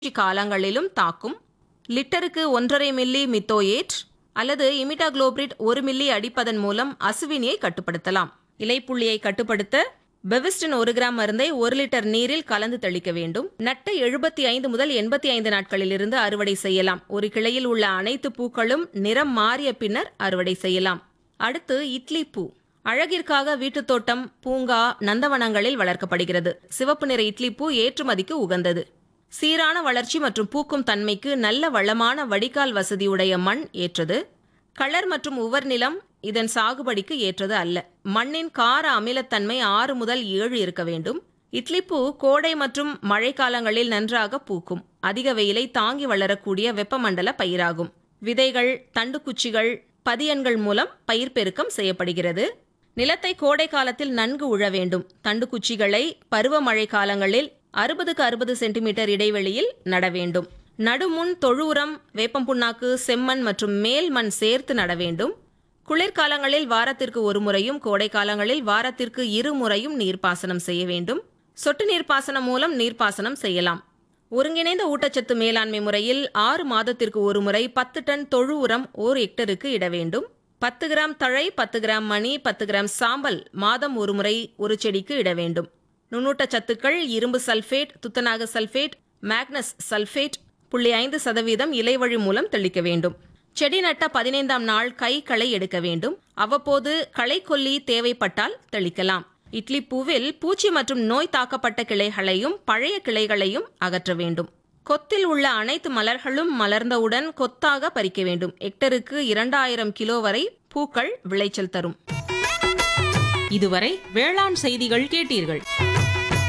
காலங்களிலும் தாக்கும் லிட்டருக்கு ஒன்றரை மில்லி மித்தோயேட் அல்லது இமிடாகுளோபிரிட் ஒரு மில்லி அடிப்பதன் மூலம் அசுவினியை கட்டுப்படுத்தலாம் இலைப்புள்ளியை கட்டுப்படுத்த பெவிஸ்டின் ஒரு கிராம் மருந்தை ஒரு லிட்டர் நீரில் கலந்து தெளிக்க வேண்டும் நட்டு எழுபத்தி ஐந்து முதல் எண்பத்தி ஐந்து நாட்களிலிருந்து அறுவடை செய்யலாம் ஒரு கிளையில் உள்ள அனைத்து பூக்களும் நிறம் மாறிய பின்னர் அறுவடை செய்யலாம் அடுத்து இட்லி பூ அழகிற்காக வீட்டுத் தோட்டம் பூங்கா நந்தவனங்களில் வளர்க்கப்படுகிறது சிவப்பு நிற இட்லி பூ ஏற்றுமதிக்கு உகந்தது சீரான வளர்ச்சி மற்றும் பூக்கும் தன்மைக்கு நல்ல வளமான வடிகால் வசதியுடைய மண் ஏற்றது களர் மற்றும் உவர் நிலம் இதன் சாகுபடிக்கு ஏற்றது அல்ல மண்ணின் கார அமிலத்தன்மை ஆறு முதல் ஏழு இருக்க வேண்டும் இட்லிப்பூ கோடை மற்றும் மழைக்காலங்களில் நன்றாக பூக்கும் அதிக வெயிலை தாங்கி வளரக்கூடிய வெப்பமண்டல பயிராகும் விதைகள் தண்டுக்குச்சிகள் பதியன்கள் மூலம் பயிர் பெருக்கம் செய்யப்படுகிறது நிலத்தை கோடை காலத்தில் நன்கு உழ வேண்டும் தண்டுக்குச்சிகளை பருவமழை காலங்களில் அறுபதுக்கு அறுபது சென்டிமீட்டர் இடைவெளியில் நட வேண்டும் நடுமுன் தொழு உரம் வேப்பம் புண்ணாக்கு செம்மண் மற்றும் மேல் மண் சேர்த்து நட வேண்டும் குளிர்காலங்களில் வாரத்திற்கு ஒரு முறையும் கோடை காலங்களில் வாரத்திற்கு இரு முறையும் நீர்ப்பாசனம் செய்ய வேண்டும் சொட்டு நீர்ப்பாசனம் மூலம் நீர்ப்பாசனம் செய்யலாம் ஒருங்கிணைந்த ஊட்டச்சத்து மேலாண்மை முறையில் ஆறு மாதத்திற்கு ஒரு முறை பத்து டன் தொழு உரம் ஓர் ஹெக்டருக்கு இட வேண்டும் பத்து கிராம் தழை பத்து கிராம் மணி பத்து கிராம் சாம்பல் மாதம் ஒரு முறை ஒரு செடிக்கு இட வேண்டும் நுண்ணூட்டச் சத்துக்கள் இரும்பு சல்பேட் துத்தநாக சல்பேட் மேக்னஸ் சல்பேட் புள்ளி ஐந்து சதவீதம் இலைவழி மூலம் தெளிக்க வேண்டும் செடி நட்ட பதினைந்தாம் நாள் கை களை எடுக்க வேண்டும் அவ்வப்போது களை கொல்லி தேவைப்பட்டால் தெளிக்கலாம் இட்லி பூவில் பூச்சி மற்றும் நோய் தாக்கப்பட்ட கிளைகளையும் பழைய கிளைகளையும் அகற்ற வேண்டும் கொத்தில் உள்ள அனைத்து மலர்களும் மலர்ந்தவுடன் கொத்தாக பறிக்க வேண்டும் ஹெக்டருக்கு இரண்டாயிரம் கிலோ வரை பூக்கள் விளைச்சல் தரும் இதுவரை வேளாண் செய்திகள் கேட்டீர்கள்